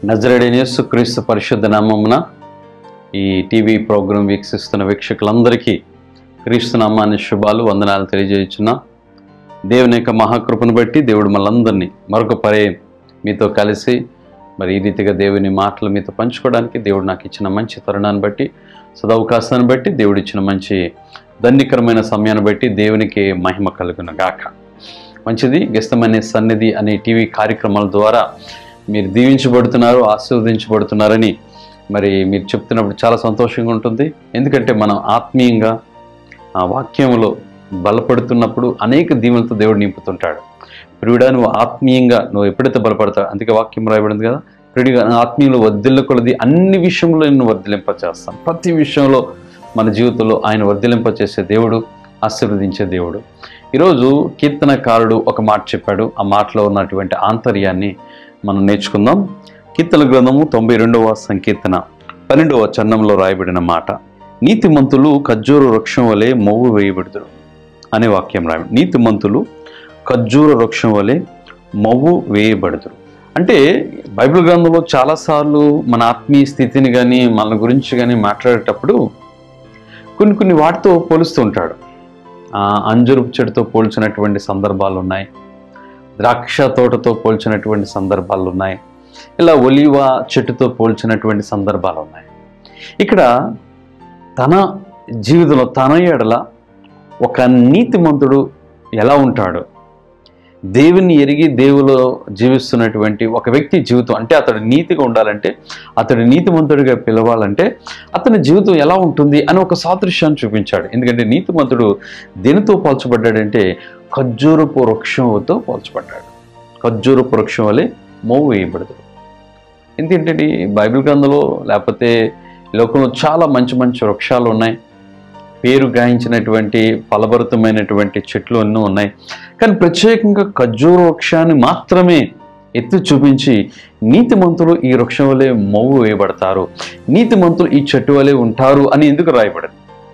నజరడేనేసు క్రీస్తు పరిశుద్ధ నామమున ఈ టీవీ ప్రోగ్రాం వీక్షిస్తున్న వీక్షకులందరికీ క్రీస్తు నామాన్ని శుభాలు వందనాలు తెలియజేయుచున్నా దేవుని యొక్క మహాకృపను బట్టి దేవుడు మనందరినీ మరొక పరే మీతో కలిసి మరి ఈ రీతిగా దేవుని మాటలు మీతో పంచుకోవడానికి దేవుడు నాకు ఇచ్చిన మంచి తరుణాన్ని బట్టి సదవకాశాన్ని బట్టి దేవుడు ఇచ్చిన మంచి దండికరమైన సమయాన్ని బట్టి దేవునికి మహిమ కలుగును గాక మంచిది గెస్తమనే సన్నిధి అనే టీవీ కార్యక్రమాల ద్వారా మీరు దీవించబడుతున్నారు ఆశీర్వదించబడుతున్నారని మరి మీరు చెప్తున్నప్పుడు చాలా సంతోషంగా ఉంటుంది ఎందుకంటే మనం ఆత్మీయంగా ఆ వాక్యంలో బలపడుతున్నప్పుడు అనేక దీవులతో దేవుడు నింపుతుంటాడు ప్రియుడా నువ్వు ఆత్మీయంగా నువ్వు ఎప్పుడైతే బలపడతావు అందుకే వాక్యం రాయబడింది కదా ప్రియుడిగా ఆత్మీయులు వర్ధిల్ల కొలది అన్ని విషయంలో నిన్ను వర్ధిలింపచేస్తాం ప్రతి విషయంలో మన జీవితంలో ఆయన వర్ధిలింపచేసే దేవుడు ఆశీర్వదించే దేవుడు ఈరోజు కీర్తనకారుడు ఒక మాట చెప్పాడు ఆ మాటలో ఉన్నటువంటి ఆంతర్యాన్ని మనం నేర్చుకుందాం కీర్తన గ్రంథము తొంభై రెండవ సంకీర్తన పన్నెండవ చరణంలో రాయబడిన మాట నీతిమంతులు ఖర్జూర వృక్షం వలె మొవ్వు వేయబడుదురు అనే వాక్యం రాయ నీతిమంతులు ఖర్జూర వృక్షం వలె మొవ్వు వేయబడుదురు అంటే బైబిల్ గ్రంథంలో చాలాసార్లు మన ఆత్మీయ స్థితిని కానీ మన గురించి కానీ మాట్లాడేటప్పుడు కొన్ని కొన్ని వాటితో పోలుస్తూ ఉంటాడు ఆ, అంజురుపు చెట్టుతో పోల్చినటువంటి సందర్భాలు ఉన్నాయి ద్రాక్ష తోటతో పోల్చినటువంటి సందర్భాలు ఉన్నాయి ఇలా ఒలివ చెట్టుతో పోల్చినటువంటి సందర్భాలు ఉన్నాయి ఇక్కడ తన జీవితంలో తన ఎడల ఒక నీతిమంతుడు ఎలా ఉంటాడు దేవుని ఎరిగి దేవులో జీవిస్తున్నటువంటి ఒక వ్యక్తి జీవితం అంటే అతడు నీతిగా ఉండాలంటే అతడు నీతిమంతుడిగా పిలవాలంటే అతని జీవితం ఎలా ఉంటుంది అని ఒక సాదృశ్యాన్ని చూపించాడు ఎందుకంటే నీతిమంతుడు దేనితో పోల్చబడ్డాడంటే ఖర్జూరపు వృక్షంతో పోల్చబడ్డాడు ఖర్జూరపు వృక్షం వలె మోవు వేయబడదు ఎందుకంటే బైబిల్ గ్రంథంలో లేకపోతే ఈ లోకంలో చాలా మంచి మంచి వృక్షాలు ఉన్నాయి పేరు గాయించినటువంటి ఫలభరితమైనటువంటి చెట్లు ఎన్నో ఉన్నాయి కానీ ప్రత్యేకంగా ఖర్జూర వృక్షాన్ని మాత్రమే ఎత్తి చూపించి నీతిమంతులు ఈ వృక్షం వలె మొవ్వు వేయబడతారు నీతిమంతులు ఈ చెట్టు వలె ఉంటారు అని ఎందుకు రాయబడింది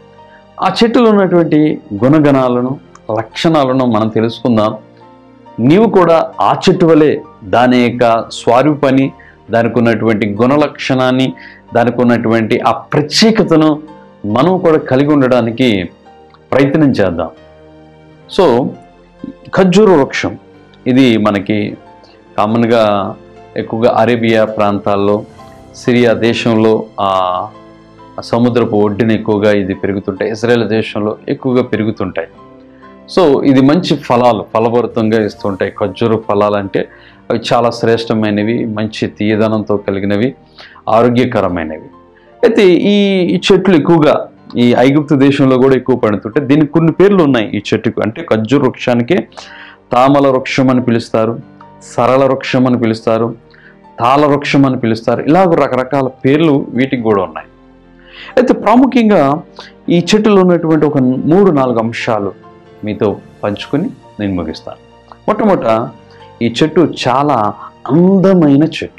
ఆ చెట్టులో ఉన్నటువంటి గుణగణాలను లక్షణాలను మనం తెలుసుకుందాం నీవు కూడా ఆ చెట్టు వలె దాని యొక్క స్వారూపని దానికి ఉన్నటువంటి గుణలక్షణాన్ని దానికి ఉన్నటువంటి ఆ ప్రత్యేకతను మనం కూడా కలిగి ఉండడానికి ప్రయత్నం చేద్దాం సో ఖర్జూర వృక్షం ఇది మనకి కామన్గా ఎక్కువగా అరేబియా ప్రాంతాల్లో సిరియా దేశంలో ఆ సముద్రపు ఒడ్డున ఎక్కువగా ఇది పెరుగుతుంటాయి ఇజ్రాయెల్ దేశంలో ఎక్కువగా పెరుగుతుంటాయి సో ఇది మంచి ఫలాలు ఫలభరితంగా ఇస్తుంటాయి ఖర్జూర ఫలాలు అంటే అవి చాలా శ్రేష్టమైనవి మంచి తీయదనంతో కలిగినవి ఆరోగ్యకరమైనవి అయితే ఈ ఈ చెట్లు ఎక్కువగా ఈ ఐగుప్తు దేశంలో కూడా ఎక్కువ పండుతుంటే దీనికి కొన్ని పేర్లు ఉన్నాయి ఈ చెట్టుకు అంటే ఖర్జూర వృక్షానికి తామల వృక్షం అని పిలుస్తారు సరళ వృక్షం అని పిలుస్తారు తాళ వృక్షం అని పిలుస్తారు ఇలాగ రకరకాల పేర్లు వీటికి కూడా ఉన్నాయి అయితే ప్రాముఖ్యంగా ఈ చెట్టులో ఉన్నటువంటి ఒక మూడు నాలుగు అంశాలు మీతో పంచుకొని నేను ముగిస్తాను మొట్టమొదట ఈ చెట్టు చాలా అందమైన చెట్టు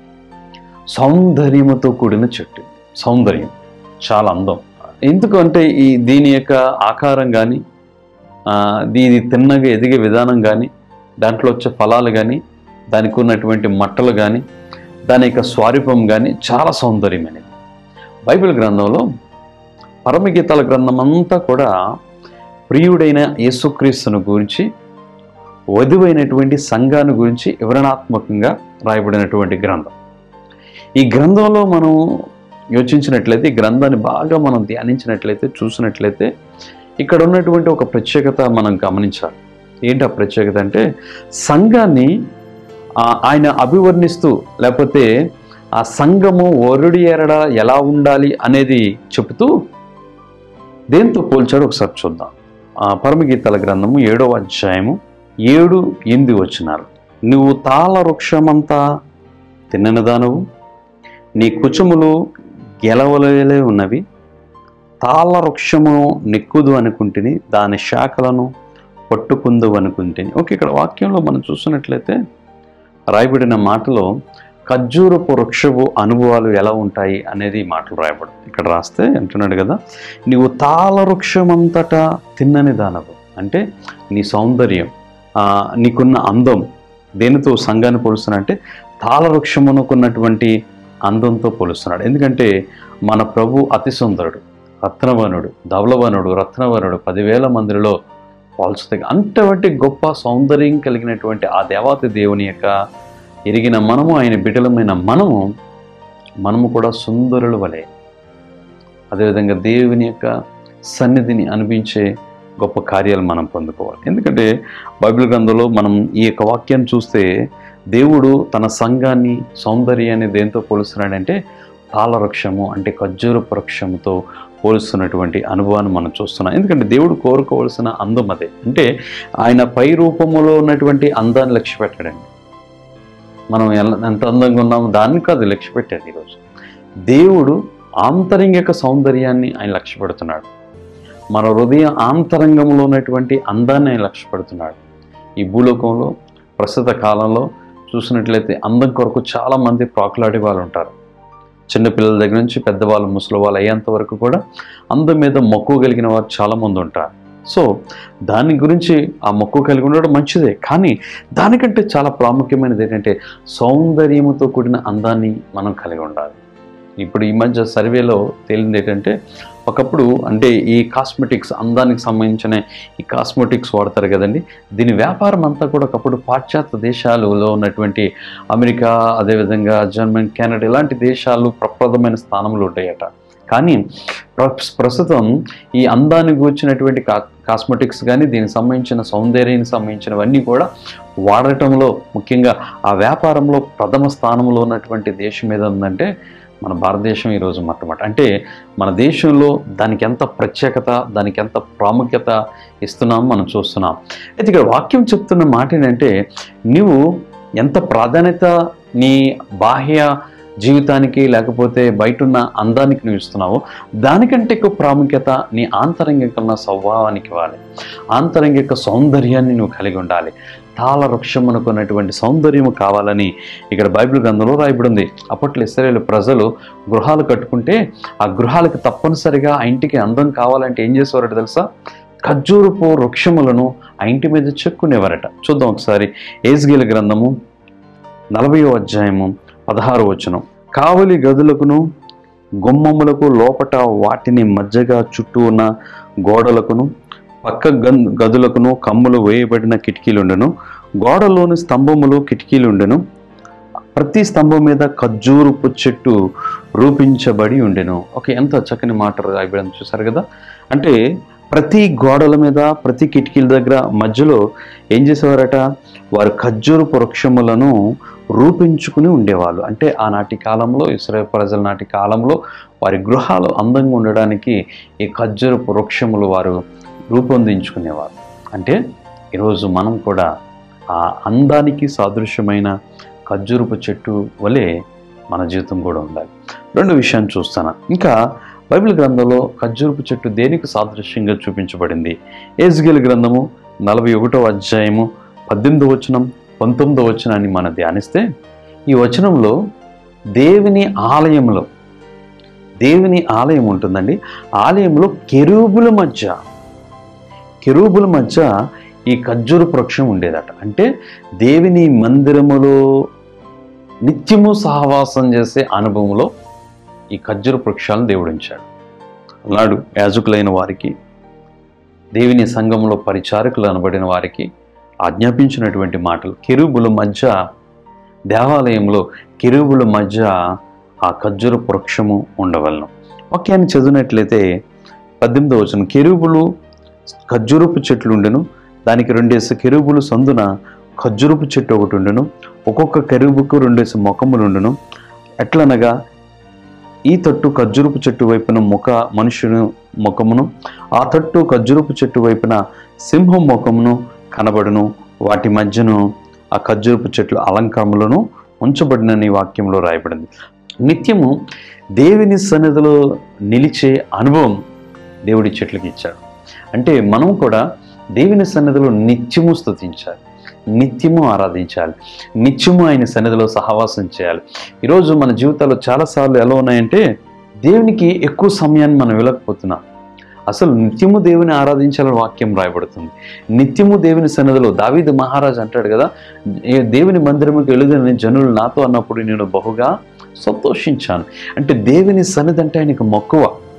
సౌందర్యముతో కూడిన చెట్టు సౌందర్యం చాలా అందం ఎందుకు అంటే ఈ దీని యొక్క ఆకారం కానీ ఇది తిన్నగా ఎదిగే విధానం కానీ దాంట్లో వచ్చే ఫలాలు కానీ దానికి ఉన్నటువంటి మట్టలు కానీ దాని యొక్క స్వారూపం కానీ చాలా సౌందర్యమైనది బైబిల్ గ్రంథంలో పరమగీతాల గ్రంథం అంతా కూడా ప్రియుడైన యేసుక్రీస్తును గురించి వధువైనటువంటి సంఘాన్ని గురించి వివరణాత్మకంగా రాయబడినటువంటి గ్రంథం ఈ గ్రంథంలో మనం యోచించినట్లయితే ఈ గ్రంథాన్ని బాగా మనం ధ్యానించినట్లయితే చూసినట్లయితే ఇక్కడ ఉన్నటువంటి ఒక ప్రత్యేకత మనం గమనించాలి ఏంటి ఆ ప్రత్యేకత అంటే సంఘాన్ని ఆ, ఆయన అభివర్ణిస్తూ లేకపోతే ఆ సంఘము వరుడి ఎరడ ఎలా ఉండాలి అనేది చెబుతూ దేంతో పోల్చాడో ఒకసారి చూద్దాం ఆ పరమగీతాల గ్రంథము ఏడవ అధ్యాయము ఏడు ఎనిమిది వచ్చినారు నువ్వు తాళ వృక్షమంతా తిన్నన దానవు నీ కుచములు గెలవలే ఉన్నవి తాళ వృక్షము నెక్కుదు అనుకుంటుని దాని శాఖలను పట్టుకుందు అనుకుంటుని ఓకే ఇక్కడ వాక్యంలో మనం చూసినట్లయితే రాయబడిన మాటలో ఖర్జూరపు వృక్షపు అనుభవాలు ఎలా ఉంటాయి అనేది ఈ మాటలు రాయబడు ఇక్కడ రాస్తే అంటున్నాడు కదా నీవు తాళ వృక్షమంతటా తిన్నని దానవు అంటే నీ సౌందర్యం ఆ, నీకున్న అందం దేనితో సంఘాన్ని పోలుస్తున్నా అంటే తాళవృక్షమునకున్నటువంటి అందంతో పోలుస్తున్నాడు ఎందుకంటే మన ప్రభు అతి సుందరుడు రత్నవనుడు ధవలవనుడు రత్నవనుడు పదివేల మందిలో పోల్చుతాయి అంతటి గొప్ప సౌందర్యం కలిగినటువంటి ఆ దేవాతి దేవుని యొక్క ఎరిగిన మనము ఆయన బిడ్డలమైన మనము మనము కూడా సుందరుల వలె అదేవిధంగా దేవుని యొక్క సన్నిధిని అనిపించే గొప్ప కార్యాలు మనం పొందుకోవాలి ఎందుకంటే బైబిల్ గ్రంథంలో మనం ఈ యొక్క వాక్యాన్ని చూస్తే దేవుడు తన సంఘాన్ని సౌందర్యాన్ని దేంతో పోలుస్తున్నాడంటే తాళవృక్షము అంటే ఖర్జూర వృక్షముతో పోలుస్తున్నటువంటి అనుభవాన్ని మనం చూస్తున్నాం ఎందుకంటే దేవుడు కోరుకోవాల్సిన అందం అదే అంటే ఆయన పై రూపములో ఉన్నటువంటి అందాన్ని లక్ష్య పెట్టడండి మనం ఎలా- ఎంత అందంగా ఉన్నామో దాన్ని కాదు లక్ష్య పెట్టేది ఈరోజు దేవుడు ఆంతరంగిక సౌందర్యాన్ని ఆయన లక్ష్య పెడుతున్నాడు మన హృదయ ఆంతరంగంలో ఉన్నటువంటి అందాన్ని ఆయన లక్ష్య పెడుతున్నాడు ఈ భూలోకంలో ప్రస్తుత కాలంలో చూసినట్లయితే అందం కొరకు చాలామంది ప్రాకులాడే వాళ్ళు ఉంటారు చిన్నపిల్లల దగ్గర నుంచి పెద్దవాళ్ళు ముసలి వాళ్ళు అయ్యేంత వరకు కూడా అందం మీద మక్కువ కలిగిన వారు చాలామంది ఉంటారు సో దాని గురించి ఆ మక్కువ కలిగి ఉండడం మంచిదే కానీ దానికంటే చాలా ప్రాముఖ్యమైనది ఏంటంటే సౌందర్యముతో కూడిన అందాన్ని మనం కలిగి ఉండాలి ఇప్పుడు ఈ మధ్య సర్వేలో తేలింది ఏంటంటే ఒకప్పుడు అంటే ఈ కాస్మెటిక్స్ అందానికి సంబంధించిన ఈ కాస్మెటిక్స్ వాడతారు కదండి దీని వ్యాపారం అంతా కూడా ఒకప్పుడు పాశ్చాత్య దేశాలలో ఉన్నటువంటి అమెరికా అదేవిధంగా జర్మన్ కెనడా ఇలాంటి దేశాలు ప్రప్రదమైన స్థానంలో ఉంటాయట కానీ ప్ర- ప్రస్తుతం ఈ అందానికి వచ్చినటువంటి కా కాస్మెటిక్స్ కానీ దీనికి సంబంధించిన సౌందర్యానికి సంబంధించినవన్నీ కూడా వాడటంలో ముఖ్యంగా ఆ వ్యాపారంలో ప్రథమ స్థానంలో ఉన్నటువంటి దేశం ఏదో ఉందంటే మన భారతదేశం ఈరోజు మొట్టమొదటి అంటే మన దేశంలో దానికి ఎంత ప్రత్యేకత దానికి ఎంత ప్రాముఖ్యత ఇస్తున్నాం మనం చూస్తున్నాం అయితే ఇక్కడ వాక్యం చెప్తున్న మాట ఏంటంటే నీవు ఎంత ప్రాధాన్యత నీ బాహ్య జీవితానికి లేకపోతే బయట ఉన్న అందానికి నువ్వు ఇస్తున్నావో దానికంటే ఎక్కువ ప్రాముఖ్యత నీ ఆంతరంగిక స్వభావానికి ఇవ్వాలి ఆంతరంగిక సౌందర్యాన్ని నువ్వు కలిగి ఉండాలి తాళ వృక్షం అనుకున్నటువంటి సౌందర్యము కావాలని ఇక్కడ బైబిల్ గ్రంథంలో రాయబడి ఉంది అప్పట్లో ఇస్రాయేల్ ప్రజలు గృహాలు కట్టుకుంటే ఆ గృహాలకు తప్పనిసరిగా ఆ ఇంటికి అందం కావాలంటే ఏం చేసేవారట తెలుసా ఖర్జూరపు వృక్షములను ఆ ఇంటి మీద చెక్కునేవారట చూద్దాం ఒకసారి ఏజ్గీల గ్రంథము నలభయో అధ్యాయము పదహారు వచనం కావలి గదులకును గుమ్మములకు లోపట వాటిని మధ్యగా చుట్టూ ఉన్న గోడలకును పక్క గన్- గదులకును కమ్ములు వేయబడిన కిటికీలుండెను గోడలోని స్తంభములు కిటికీలుండెను ప్రతి స్తంభం మీద ఖర్జూరపు చెట్టు రూపించబడి ఉండెను ఓకే ఎంత చక్కని మాట రాయబడి చూసారు కదా అంటే ప్రతి గోడల మీద ప్రతి కిటికీల దగ్గర మధ్యలో ఏం చేసేవారట వారు ఖర్జూరపు వృక్షములను రూపించుకుని ఉండేవాళ్ళు అంటే ఆనాటి కాలంలో ఇస్రాయేల్ ప్రజల నాటి కాలంలో వారి గృహాలు అందంగా ఉండడానికి ఈ ఖర్జూరపు వృక్షములు వారు రూపొందించుకునేవారు అంటే ఈరోజు మనం కూడా ఆ అందానికి సాదృశ్యమైన ఖర్జూరపు చెట్టు వలె మన జీవితం కూడా ఉండాలి రెండు విషయాన్ని చూస్తాను ఇంకా బైబిల్ గ్రంథంలో ఖర్జూరపు చెట్టు దేనికి సాదృశ్యంగా చూపించబడింది ఏజ్గేల్ గ్రంథము నలభై ఒకటో అధ్యాయము పద్దెనిమిదో వచనం పంతొమ్మిదో వచనాన్ని మనం ధ్యానిస్తే ఈ వచనంలో దేవుని ఆలయంలో దేవుని ఆలయం ఉంటుందండి ఆలయంలో కెరూబుల మధ్య కెరూబుల మధ్య ఈ ఖర్జూర వృక్షం ఉండేదట అంటే దేవుని మందిరములో నిత్యము సహవాసం చేసే అనుభవంలో ఈ ఖర్జూర వృక్షాలను దేవుడు ఉంచాడు అన్నాడు యాజకులైన వారికి దేవుని సంఘంలో పరిచారకులు అనబడిన వారికి ఆజ్ఞాపించినటువంటి మాటలు కెరూబుల మధ్య దేవాలయంలో కెరూబుల మధ్య ఆ ఖర్జూర వృక్షము ఉండవలను వాక్యాన్ని చదివినట్లయితే పద్దెనిమిదో వచ్చిన కెరూబులు ఖర్జూరపు చెట్లు ఉండెను దానికి రెండేసి కెరూబులు సందున ఖర్జూరపు చెట్టు ఒకటి ఉండెను ఒక్కొక్క కెరూబుకు రెండేసి ముఖములు ఉండెను ఎట్లనగా ఈ తట్టు ఖర్జూరపు చెట్టు వైపున ముఖ మనుషుని ముఖమును ఆ తట్టు ఖర్జూరపు చెట్టు వైపున సింహం ముఖమును కనబడును వాటి మధ్యను ఆ ఖర్జూరపు చెట్లు అలంకారములను ఉంచబడినని వాక్యంలో రాయబడింది నిత్యము దేవుని సన్నిధిలో నిలిచే అనుభవం దేవుడి చెట్లకి ఇచ్చాడు అంటే మనం కూడా దేవుని సన్నిధిలో నిత్యము స్తుతించాలి నిత్యము ఆరాధించాలి నిత్యము ఆయన సన్నిధిలో సహవాసం చేయాలి ఈరోజు మన జీవితాల్లో చాలాసార్లు ఎలా ఉన్నాయంటే దేవునికి ఎక్కువ సమయాన్ని మనం ఇవ్వలేకపోతున్నాం అసలు నిత్యము దేవుని ఆరాధించాలని వాక్యం రాయబడుతుంది నిత్యము దేవుని సన్నిధిలో దావీదు మహారాజ్ అంటాడు కదా "ఏ దేవుని మందిరముకి వెళుదని జనులు నాతో అన్నప్పుడు నేను బహుగా సంతోషించాను అంటే దేవుని సన్నిధి అంటే ఆయనకు మక్కువ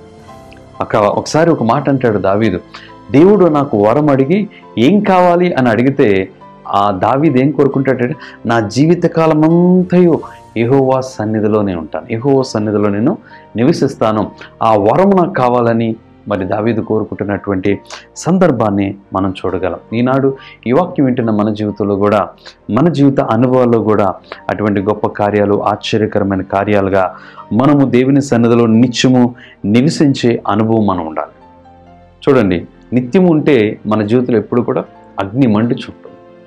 అక్క ఒకసారి ఒక మాట అంటాడు దావీదు దేవుడు నాకు వరం అడిగి ఏం కావాలి అని అడిగితే ఆ దావీదు ఏం కోరుకుంటాడంటే నా జీవితకాలం అంతయు యెహోవా సన్నిధిలోనే ఉంటాను యెహోవా సన్నిధిలో నేను నివసిస్తాను ఆ వరం నాకు కావాలని మరి దావీదు కోరుకుంటున్నటువంటి సందర్భాన్ని మనం చూడగలం ఈనాడు ఈ వాక్యం వింటున్న మన జీవితంలో కూడా మన జీవిత అనుభవాల్లో కూడా అటువంటి గొప్ప కార్యాలు ఆశ్చర్యకరమైన కార్యాలుగా మనము దేవుని సన్నిధిలో నిత్యము నివసించే అనుభవం మనం ఉండాలి చూడండి నిత్యము ఉంటే మన జీవితంలో ఎప్పుడు కూడా అగ్ని మండుచుంటుంది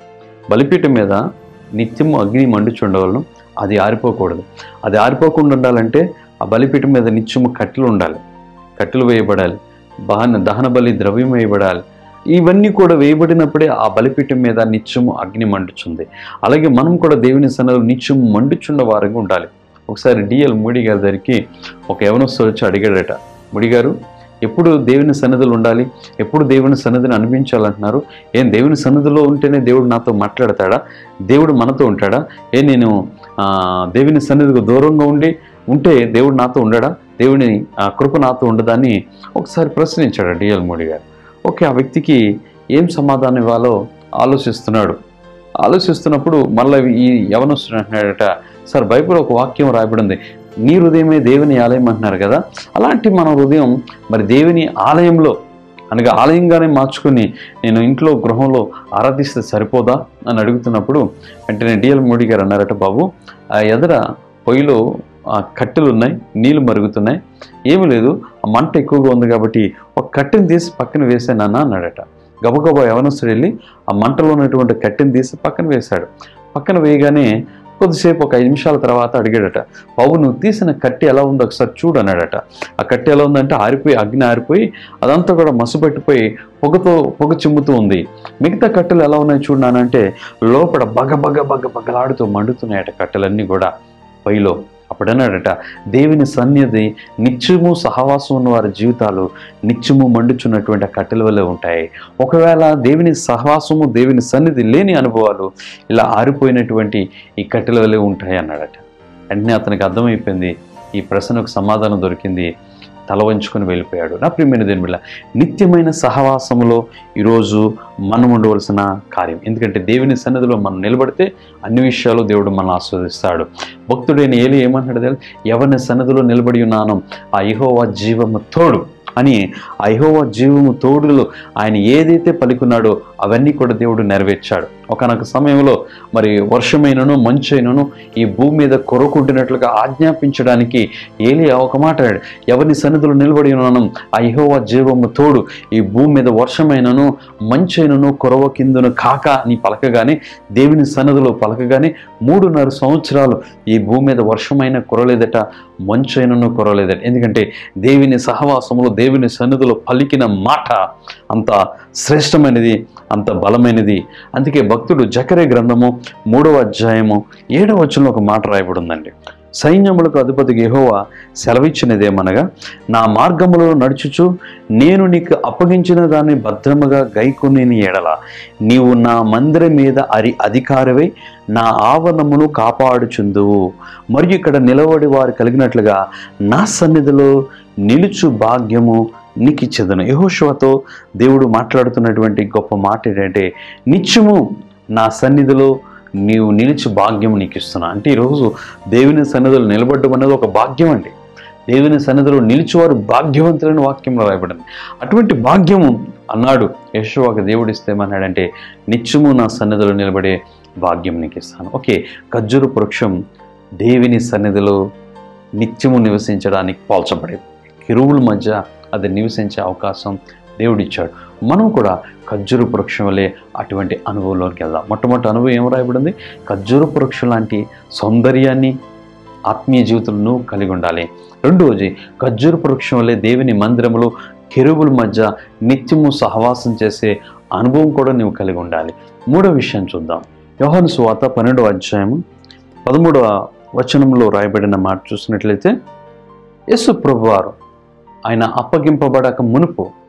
బలిపీఠం మీద నిత్యము అగ్ని మండుచుండవలను అది ఆరిపోకూడదు అది ఆరిపోకుండా ఉండాలంటే ఆ బలిపీఠం మీద నిత్యము కట్టెలు ఉండాలి కట్టెలు వేయబడాలి దహన దహన బలి ద్రవ్యం వేయబడాలి ఇవన్నీ కూడా వేయబడినప్పుడే ఆ బలిపీఠం మీద నిత్యము అగ్ని మండుచుంది అలాగే మనం కూడా దేవుని సన్నలు నిత్యము మండుచున్న వారంగా ఉండాలి ఒకసారి డిఎల్ మూడి గారి దగ్గరికి ఒక యవనస్తుడు వచ్చి అడిగాడట ముడి గారు ఎప్పుడు దేవుని సన్నిధులు ఉండాలి ఎప్పుడు దేవుని సన్నిధిని అనిపించాలంటున్నారు ఏం దేవుని సన్నిధిలో ఉంటేనే దేవుడు నాతో మాట్లాడతాడా దేవుడు మనతో ఉంటాడా ఏ నేను ఆ, దేవుని సన్నిధికి దూరంగా ఉండి ఉంటే దేవుడు నాతో ఉండడా దేవుని ఆ, కృప నాతో ఉండదని ఒకసారి ప్రశ్నించాడు డిఎల్ మోడీ గారు ఓకే ఆ వ్యక్తికి ఏం సమాధానం ఇవ్వాలో ఆలోచిస్తున్నాడు ఆలోచిస్తున్నప్పుడు మళ్ళీ ఈ యవనస్తుడు అంటున్నాడట సార్ బైబిల్ ఒక వాక్యం రాయబడింది నీ హృదయమే దేవుని ఆలయం అంటున్నారు కదా అలాంటి మన హృదయం మరి దేవుని ఆలయంలో అనగా ఆలయంగానే మార్చుకుని నేను ఇంట్లో గృహంలో ఆరాధిస్తే సరిపోదా అని అడుగుతున్నప్పుడు వెంటనే డిఎల్ మోడీ గారు అన్నారట బాబు ఆ ఎదర పొయ్యిలో ఆ కట్టెలు ఉన్నాయి నీళ్లు మరుగుతున్నాయి ఏమీ లేదు ఆ మంట ఎక్కువగా ఉంది కాబట్టి ఒక కట్టెని తీసి పక్కన వేసానన్న అన్నాడట గబగబా యవనస్తుడు వెళ్ళి ఆ మంటలో ఉన్నటువంటి కట్టెని తీసి పక్కన వేశాడు పక్కన వేయగానే కొద్దిసేపు ఒక ఐదు నిమిషాల తర్వాత అడిగాడట బాబు నువ్వు తీసిన కట్టె ఎలా ఉందో ఒకసారి చూడు అన్నాడట ఆ కట్టె ఎలా ఉందంటే ఆరిపోయి అగ్ని ఆరిపోయి అదంతా కూడా మసుపెట్టిపోయి పొగతో పొగ చిమ్ముతూ ఉంది మిగతా కట్టెలు ఎలా ఉన్నాయి చూడనానంటే లోపల బగ బగ బగ బగలాడుతూ మండుతున్నాయట కట్టెలన్నీ కూడా పొయ్యిలో అప్పుడు అన్నాడట దేవుని సన్నిధి నిత్యము సహవాసం ఉన్న వారి జీవితాలు నిత్యము మండుచున్నటువంటి ఆ కట్టెల వల్లే ఉంటాయి ఒకవేళ దేవుని సహవాసము దేవుని సన్నిధి లేని అనుభవాలు ఇలా ఆరిపోయినటువంటి ఈ కట్టెల వల్లే ఉంటాయి అన్నాడట వెంటనే అతనికి అర్థమైపోయింది ఈ ప్రశ్నకు సమాధానం దొరికింది తల వంచుకొని వెళ్ళిపోయాడు నా ప్రియమైన దేని వల్ల నిత్యమైన సహవాసములో ఈరోజు మనం ఉండవలసిన కార్యం ఎందుకంటే దేవుని సన్నిధిలో మనం నిలబడితే అన్ని విషయాలు దేవుడు మనల్ని ఆస్వాదిస్తాడు భక్తుడైన ఏలి ఏమంటాడు తెలుసు ఎవరిని సన్నిధిలో నిలబడి ఉన్నాను ఆ యెహోవా జీవము తోడు అని ఆ యెహోవా జీవము తోడులో ఆయన ఏదైతే పలుకున్నాడో అవన్నీ కూడా దేవుడు నెరవేర్చాడు ఒకనొక సమయంలో మరి వర్షమైనను మంచైనను ఈ భూమి మీద కొరకుంటున్నట్లుగా ఆజ్ఞాపించడానికి ఏలియా ఒక మాట అన్నాడు ఎవరిని సన్నిధిలో నిలబడి ఉన్నాను ఆ యెహోవా జీవము తోడు ఈ భూమి మీద వర్షమైనను మంచైనను కొరవ కిందను కాక అని పలకగానే దేవుని సన్నిధిలో పలకగానే మూడున్నర సంవత్సరాలు ఈ భూమి మీద వర్షమైన కురలేదట మంచైనను కురలేదట ఎందుకంటే దేవుని సహవాసములో దేవుని సన్నిధిలో పలికిన మాట అంత శ్రేష్టమైనది అంత బలమైనది అందుకే భక్తుడు జకరే గ్రంథము మూడవ అధ్యాయము ఏడవ వచనంలో ఒక మాట రాయబడి ఉందండి సైన్యములకు అధిపతికి యెహోవా సెలవిచ్చినదేమనగా నా మార్గములో నడుచుచు నేను నీకు అప్పగించిన దాన్ని భద్రముగా గైకొని ఎడల నీవు నా మందిరం మీద అరి అధికారవై నా ఆవరణమును కాపాడుచుందువు మరియు ఇక్కడ నిలబడి వారు కలిగినట్లుగా నా సన్నిధిలో నిలుచు భాగ్యము నీకు ఇచ్చేదను యహోశివతో దేవుడు మాట్లాడుతున్నటువంటి గొప్ప మాట ఏంటంటే నిత్యము నా సన్నిధిలో నీవు నిలిచి భాగ్యం నీకు ఇస్తున్నా అంటే ఈరోజు దేవుని సన్నిధిలో నిలబడడం అనేది ఒక భాగ్యం అండి దేవుని సన్నిధిలో నిలిచేవారు భాగ్యవంతులని వాక్యంలో రాయబడింది అటువంటి భాగ్యము అన్నాడు యశోవాకు దేవుడు ఇస్తేమన్నాడంటే నిత్యము నా సన్నిధిలో నిలబడే భాగ్యం నీకు ఇస్తాను ఓకే ఖర్జూరు వృక్షం దేవుని సన్నిధిలో నిత్యము నివసించడానికి పోల్చబడేది కిరువుల మధ్య అది నివసించే అవకాశం దేవుడిచ్చాడు మనం కూడా ఖర్జూరు వృక్షం వలె అటువంటి అనుభవంలోకి వెళ్దాం మొట్టమొదటి అనుభవం ఏం రాయబడింది ఖర్జూరు వృక్షం లాంటి సౌందర్యాన్ని ఆత్మీయ జీవితంలో కలిగి ఉండాలి రెండవది ఖర్జూరు వృక్షం వలె దేవుని మందిరములో కెరువుల మధ్య నిత్యము సహవాసం చేసే అనుభవం కూడా నువ్వు కలిగి ఉండాలి మూడో విషయం చూద్దాం యోహాను సువాత పన్నెండవ అధ్యాయము పదమూడవ వచనంలో రాయబడిన మాట చూసినట్లయితే యేసు ప్రభువారు ఆయన అప్పగింపబడక మునుపు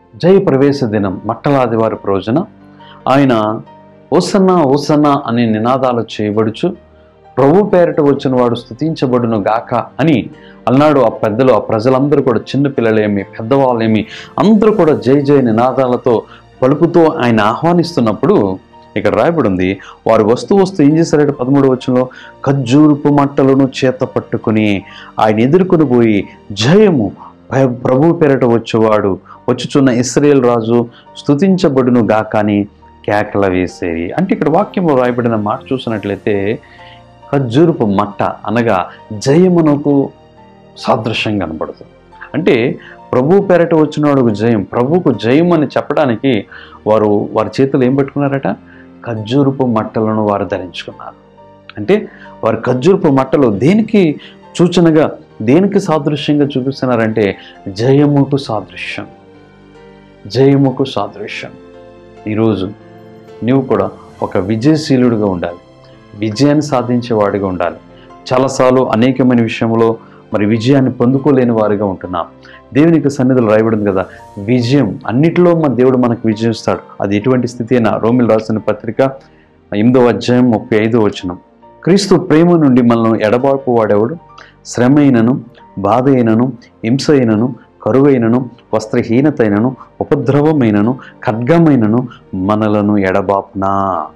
జయ ప్రవేశ దినం మట్టలాదివారి రోజున ఆయన ఓసన్న ఓసన్న అనే నినాదాలు చేయబడుచు ప్రభు పేరిట వచ్చిన వాడు స్తుతించబడును గాక అని అన్నాడు ఆ పెద్దలు ఆ ప్రజలందరూ కూడా చిన్న పిల్లలేమి పెద్దవాళ్ళేమి అందరూ కూడా జై జయ నినాదాలతో పలుకుతూ ఆయన ఆహ్వానిస్తున్నప్పుడు ఇక్కడ రాయబడి ఉంది వారు వస్తూ వస్తూ ఏం చేశారంటే పదమూడు వచ్చంలో ఖజ్జూరుపు మట్టలను చేత పట్టుకుని ఆయన ఎదుర్కొని పోయి జయము భయ- ప్రభు పేరట వచ్చేవాడు వచ్చుచున్న ఇస్రాయేల్ రాజు స్తుతించబడును గాకని కేకల వేసేది అంటే ఇక్కడ వాక్యంలో రాయబడిన మాట చూసినట్లయితే ఖజ్జూరుపు మట్ట అనగా జయమునకు సాదృశ్యం కనబడుతుంది అంటే ప్రభు పేరట వచ్చినవాడు జయం ప్రభువుకు జయం అని చెప్పడానికి వారు వారి చేతులు ఏం పెట్టుకున్నారట ఖజ్జూరుపు మట్టలను వారు ధరించుకున్నారు అంటే వారి ఖజ్జూరుపు మట్టలు దేనికి సూచనగా దేనికి సాదృశ్యంగా చూపిస్తున్నారంటే జయముకు సాదృశ్యం జయముకు సాదృశ్యం ఈరోజు నీవు కూడా ఒక విజయశీలుడిగా ఉండాలి విజయాన్ని సాధించేవాడిగా ఉండాలి చాలాసార్లు అనేకమైన విషయంలో మరి విజయాన్ని పొందుకోలేని వారిగా ఉంటున్నాం దేవునికి సన్నిధులు రాయబడింది కదా విజయం అన్నిటిలో మన దేవుడు మనకు విజయం ఇస్తాడు అది ఎటువంటి స్థితి అయినా రోమిల్ రాసిన పత్రిక ఎనిమిదో అధ్యాయం ముప్పై ఐదో వచనం క్రీస్తు ప్రేమ నుండి మనల్ని ఎడబాపు వాడేవాడు శ్రమ అయినను బాధ అయినను హింస అయినను కరువైనను వస్త్రహీనతైనను ఉపద్రవమైనను ఖడ్గమైనను మనలను ఎడబాపునా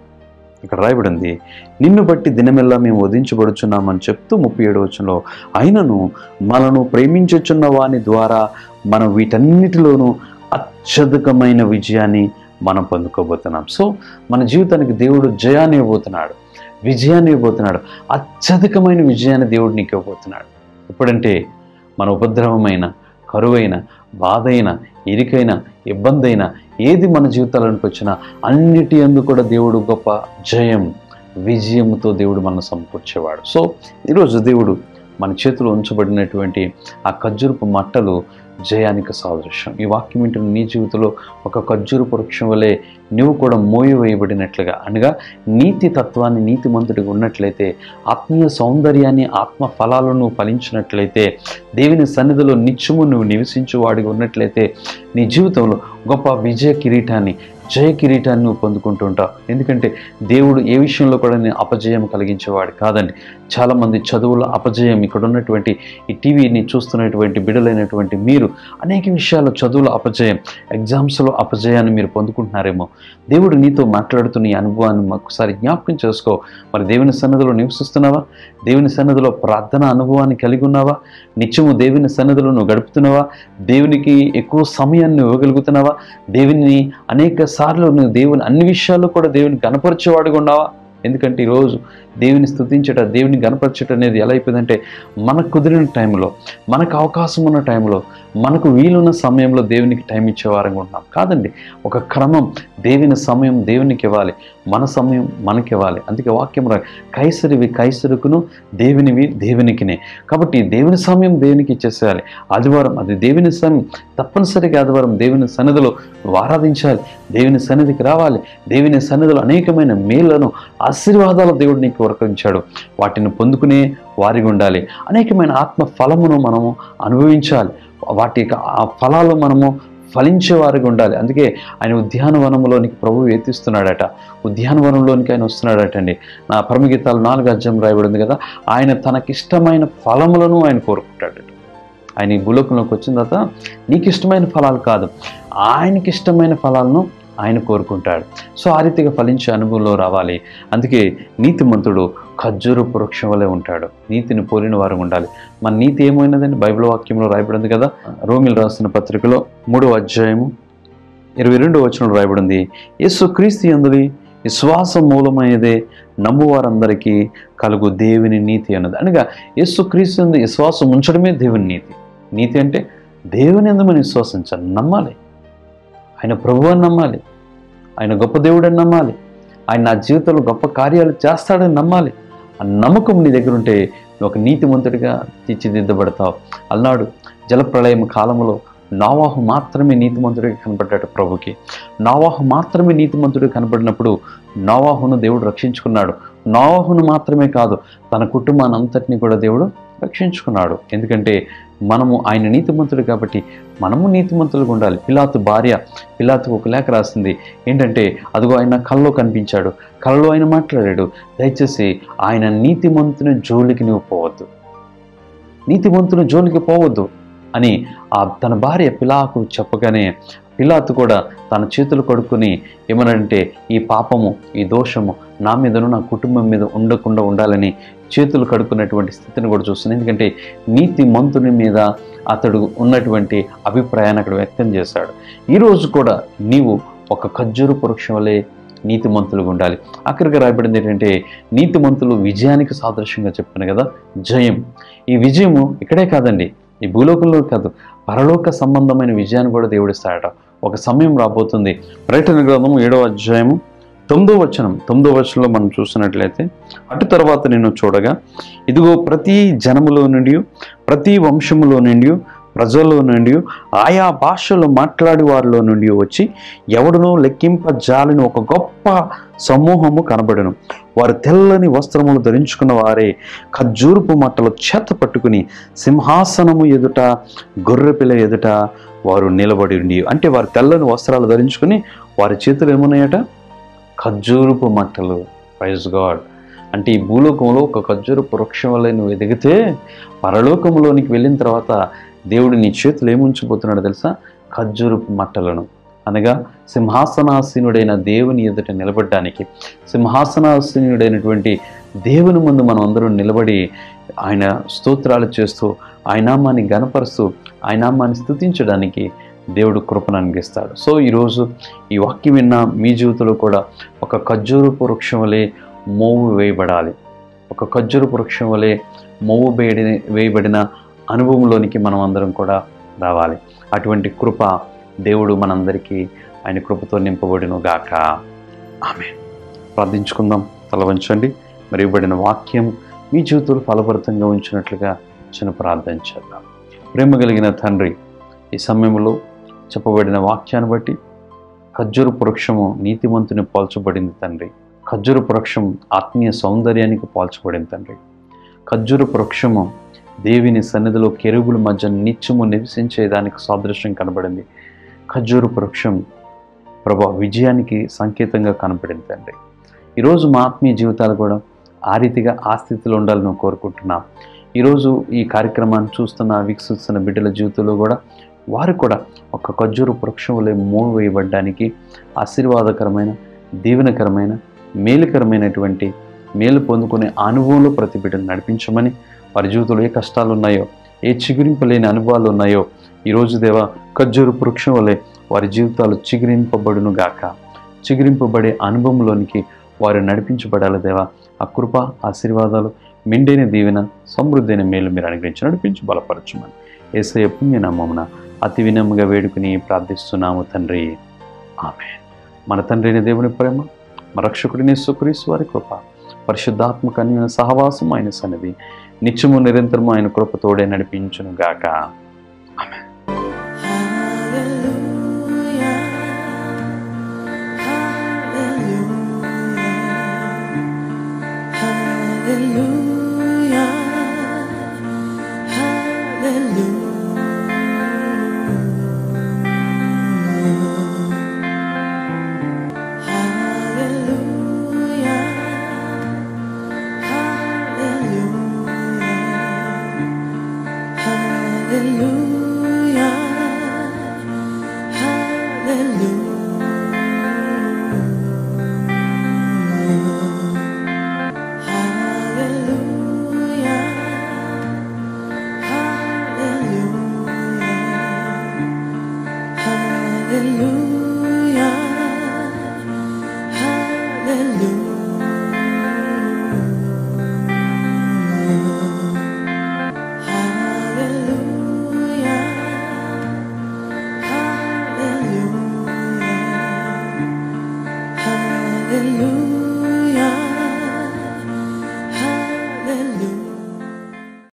ఇక్కడ రాయబడింది నిన్ను బట్టి దినమెల్లా మేము వధించబడుచున్నామని చెప్తూ ముప్పై ఏడు వచనంలో అయినను మనను ప్రేమించుచున్న వాని ద్వారా మనం వీటన్నిటిలోనూ అత్యధికమైన విజయాన్ని మనం పొందుకోబోతున్నాం సో మన జీవితానికి దేవుడు జయాన్ని ఇవ్వబోతున్నాడు విజయాన్ని ఇవ్వబోతున్నాడు అత్యధికమైన విజయాన్ని దేవుడు నీకు ఇవ్వబోతున్నాడు ఎప్పుడంటే మన ఉపద్రవమైన కరువైన బాధ అయిన ఇరికైన ఇబ్బంది అయినా ఏది మన జీవితాలకు వచ్చినా అన్నిటి అందు కూడా దేవుడు గొప్ప జయం విజయంతో దేవుడు మనం సమకూర్చేవాడు సో ఈరోజు దేవుడు మన చేతిలో ఉంచబడినటువంటి ఆ ఖర్జూరపు మట్టలు జయానికి సాదృశ్యం ఈ వాక్యం వింటున్న నీ జీవితంలో ఒక ఖర్జూరపు వృక్షం వలె నువ్వు కూడా మోయవేయబడినట్లుగా అనగా నీతి తత్వాన్ని నీతిమంతుడిగా ఉన్నట్లయితే ఆత్మీయ సౌందర్యాన్ని ఆత్మ ఫలాలను నువ్వు ఫలించినట్లయితే దేవుని సన్నిధిలో నిత్యము నువ్వు నివసించు వాడిగా ఉన్నట్లయితే నీ జీవితంలో గొప్ప విజయ కిరీటాన్ని జయ కిరీటాన్ని నువ్వు పొందుకుంటుంటావు ఎందుకంటే దేవుడు ఏ విషయంలో కూడా నేను అపజయం కలిగించేవాడు కాదండి చాలామంది చదువుల అపజయం ఇక్కడ ఉన్నటువంటి ఈ టీవీని చూస్తున్నటువంటి బిడలైనటువంటి మీరు అనేక విషయాల్లో చదువుల అపజయం ఎగ్జామ్స్లో అపజయాన్ని మీరు పొందుకుంటున్నారేమో దేవుడు నీతో మాట్లాడుతున్న ఈ అనుభవాన్ని ఒకసారి జ్ఞాపకం చేసుకో మరి దేవుని సన్నిధిలో నివసిస్తున్నావా దేవుని సన్నిధిలో ప్రార్థన అనుభవాన్ని కలిగి ఉన్నావా నిత్యము దేవుని సన్నిధిలో నువ్వు గడుపుతున్నావా దేవునికి ఎక్కువ సమయాన్ని నువ్వు ఇవ్వగలుగుతున్నావా దేవుని అనేక సార్లు నువ్వు దేవుని అన్ని విషయాల్లో కూడా దేవుని గనపరిచేవాడుగా ఉన్నావా ఎందుకంటే ఈరోజు దేవుని స్థుతించట దేవుని గనపరచట అనేది ఎలా అయిపోయిందంటే మనకు కుదిరిన టైంలో మనకు అవకాశం ఉన్న టైంలో మనకు వీలున్న సమయంలో దేవునికి టైం ఇచ్చే వారంగా ఉంటున్నాం కాదండి ఒక క్రమం దేవుని సమయం దేవునికి ఇవ్వాలి మన సమయం మనకి ఇవ్వాలి అందుకే వాక్యం రా కైసరివి కైసరుకును దేవునివి దేవునికినే కాబట్టి దేవుని సమయం దేవునికి ఇచ్చేసేయాలి ఆదివారం అది దేవుని సమయం తప్పనిసరిగా ఆదివారం దేవుని సన్నిధిలో నువ్వు ఆరాధించాలి దేవుని సన్నిధికి రావాలి దేవుని సన్నిధిలో అనేకమైన మేళ్లను ఆశీర్వాదాలు దేవుడు నీకు వర్తించాడు వాటిని పొందుకునే వారిగా ఉండాలి అనేకమైన ఆత్మ ఫలమును మనము అనుభవించాలి వాటి యొక్క ఆ ఫలాలు మనము ఫలించే వారిగా ఉండాలి అందుకే ఆయన ఉద్యానవనంలోనికి ప్రభు ఎత్తిస్తున్నాడట ఉద్యానవనంలోనికి ఆయన వస్తున్నాడట అండి నా పరమగీతాలు నాలుగు అధ్యాయం రాయబడింది కదా ఆయన తనకిష్టమైన ఫలములను ఆయన కోరుకుంటాడట ఆయన ఈ భూలోకంలోకి వచ్చిన తర్వాత నీకు ఇష్టమైన ఫలాలు కాదు ఆయనకి ఇష్టమైన ఫలాలను ఆయన కోరుకుంటాడు సో ఆ రీతిగా ఫలించే అనుభవంలో రావాలి అందుకే నీతిమంతుడు ఖజ్జూరు వృక్షం వలె ఉంటాడు నీతిని పోలిన వారు ఉండాలి మన నీతి ఏమైనదని బైబిల్ వాక్యంలో రాయబడింది కదా రోమిల్ రాసిన పత్రికలో మూడవ అధ్యాయము ఇరవై రెండో వచనంలో రాయబడింది యేసు క్రీస్తు అందులి విశ్వాసం మూలమైనదే నమ్మువారందరికీ కలుగు దేవుని నీతి అన్నది అనగా యేసు క్రీస్తు యందు విశ్వాసం ఉంచడమే దేవుని నీతి నీతి అంటే దేవుని ఎందు మనం విశ్వసించాలి నమ్మాలి ఆయన ప్రభు అని నమ్మాలి ఆయన గొప్ప దేవుడని నమ్మాలి ఆయన నా జీవితంలో గొప్ప కార్యాలు చేస్తాడని నమ్మాలి ఆ నమ్మకం నీ దగ్గర ఉంటే నువ్వు ఒక నీతిమంతుడిగా తీర్చిదిద్దబడతావు అలనాడు జలప్రళయం కాలంలో నావాహు మాత్రమే నీతిమంతుడిగా కనబడ్డాడు ప్రభుకి నావాహు మాత్రమే నీతిమంతుడిగా కనబడినప్పుడు నావాహును దేవుడు రక్షించుకున్నాడు నావాహును మాత్రమే కాదు తన కుటుంబాన్ని అంతటిని కూడా దేవుడు రక్షించుకున్నాడు ఎందుకంటే మనము ఆయన నీతిమంతుడు కాబట్టి మనము నీతిమంతులుగా ఉండాలి పిలాతు భార్య పిలాతు ఒక లేఖ రాసింది ఏంటంటే అదిగో ఆయన కల్లో కనిపించాడు కల్లో ఆయన మాట్లాడాడు దయచేసి ఆయన నీతిమంతుని జోలికి నువ్వు పోవద్దు నీతిమంతుని జోలికి పోవద్దు అని ఆ తన భార్య పిలాకు చెప్పగానే పిలాతు కూడా తన చేతులు కడుక్కుని ఏమనంటే ఈ పాపము ఈ దోషము నా మీదను నా కుటుంబం మీద ఉండకుండా ఉండాలని చేతులు కడుక్కున్నటువంటి స్థితిని కూడా చూస్తుంది ఎందుకంటే నీతి మంతుని మీద అతడు ఉన్నటువంటి అభిప్రాయాన్ని అక్కడ వ్యక్తం చేశాడు ఈరోజు కూడా నీవు ఒక ఖర్జూరు వృక్షం వలె నీతిమంతులుగా ఉండాలి అక్కడికి రాయబడింది ఏంటంటే నీతిమంతులు విజయానికి సాదృశ్యంగా చెప్పాను కదా జయం ఈ విజయము ఇక్కడే కాదండి ఈ భూలోకంలో కాదు పరలోక సంబంధమైన విజయాన్ని కూడా దేవుడిస్తాడట ఒక సమయం రాబోతుంది ప్రకటన గ్రంథము ఏడవ అధ్యాయము తొమ్మిదో వచనం తొమ్మిదో వచనంలో మనం చూసినట్లయితే అటు తర్వాత నేను చూడగా ఇదిగో ప్రతి జనములో నుండి ప్రతి వంశములో నుండి ప్రజల్లో నుండి ఆయా భాషలు మాట్లాడే వారిలో నుండి వచ్చి ఎవడునూ లెక్కింపజాలని ఒక గొప్ప సమూహము కనబడను వారు తెల్లని వస్త్రములు ధరించుకున్న వారే ఖర్జూరపు మట్టలు చేత పట్టుకుని సింహాసనము ఎదుట గొర్రెపిల్ల ఎదుట వారు నిలబడి ఉండి అంటే వారు తెల్లని వస్త్రాలు ధరించుకుని వారి చేతులు ఏమున్నాయట ఖర్జూరపు మట్టలు ప్రైజ్ గాడ్ అంటే ఈ భూలోకంలో ఒక ఖర్జూరపు వృక్షం వల్ల నువ్వు ఎదిగితే పరలోకంలోనికి వెళ్ళిన తర్వాత దేవుడు నీ చేతులు ఏముంచిపోతున్నాడో తెలుసా ఖర్జూరపు మట్టలను అనగా సింహాసనాసీనుడైన దేవుని ఎదుట నిలబడడానికి సింహాసనాసీనుడైనటువంటి దేవుని ముందు మనం అందరం నిలబడి ఆయన స్తోత్రాలు చేస్తూ ఆయన నామాన్ని గనపరుస్తూ ఆయన నామాన్ని స్థుతించడానికి దేవుడు కృపను అందిస్తాడు సో ఈరోజు ఈ వాక్యం విన్న మీ జీవితంలో కూడా ఒక ఖర్జూరపు వృక్షం వలె మోవు వేయబడాలి ఒక ఖర్జూరపు వృక్షం వలె మోవు వేయడి వేయబడిన అనుభవంలోనికి మనం అందరం కూడా రావాలి అటువంటి కృప దేవుడు మనందరికీ ఆయన కృపతో నింపబడిను గాక ఆమె ప్రార్థించుకుందాం తల వంచండి మరి ఇవ్వబడిన వాక్యం మీ జీవితంలో ఫలభరితంగా ఉంచినట్లుగా చిన్న ప్రార్థన చేద్దాం ప్రేమ కలిగిన తండ్రి ఈ సమయంలో చెప్పబడిన వాక్యాన్ని బట్టి ఖర్జూర వృక్షము నీతిమంతుని పోల్చబడింది తండ్రి ఖర్జూర వృక్షం ఆత్మీయ సౌందర్యానికి పోల్చబడింది తండ్రి ఖర్జూర వృక్షము దేవిని సన్నిధిలో కెరుగుల మధ్య నిత్యము నివసించేదానికి సాదృశ్యం కనబడింది ఖర్జూర వృక్షం ప్రభా విజయానికి సంకేతంగా కనపడింది తండ్రి ఈరోజు మా ఆత్మీయ జీవితాలు కూడా ఆ రీతిగా ఆ స్థితిలో ఉండాలని మేము కోరుకుంటున్నాం ఈరోజు ఈ కార్యక్రమాన్ని చూస్తున్న వీక్షిస్తున్న బిడ్డల జీవితంలో కూడా వారు కూడా ఒక ఖర్జూర వృక్షం వలె మోవి వేయబడ్డానికి ఆశీర్వాదకరమైన దీవెనకరమైన మేలుకరమైనటువంటి మేలు పొందుకునే అనుభవంలో ప్రతి బిడ్డను నడిపించమని వారి జీవితంలో ఏ కష్టాలు ఉన్నాయో ఏ చిగురింపు లేని అనుభవాలు ఉన్నాయో ఈరోజు దేవ ఖర్జూర వృక్షం వలె వారి జీవితాలు చిగురింపబడును గాక చిగురింపబడే అనుభవంలోనికి వారు నడిపించబడాలి దేవా ఆ కృప ఆశీర్వాదాలు మెండైన దీవెన సమృద్ధైన మేలు మీరు అనుగ్రహించి నడిపించి బలపరచమని ఏసయ పుణ్యనామమున అతి వినమ్ముగా వేడుకుని ప్రార్థిస్తున్నాము తండ్రి ఆమె మన తండ్రి అయిన దేవుని ప్రేమ మన రక్షకుడిని సుక్రీసు వారి కృప పరిశుద్ధాత్మక అన్యోన్య సహవాసం ఆయన సన్నిధి నిత్యము నిరంతరము ఆయన కృపతోడే నడిపించును గాక ఆమె Hallelujah. Hallelujah. Hallelujah. Hallelujah. Hallelujah. Hallelujah.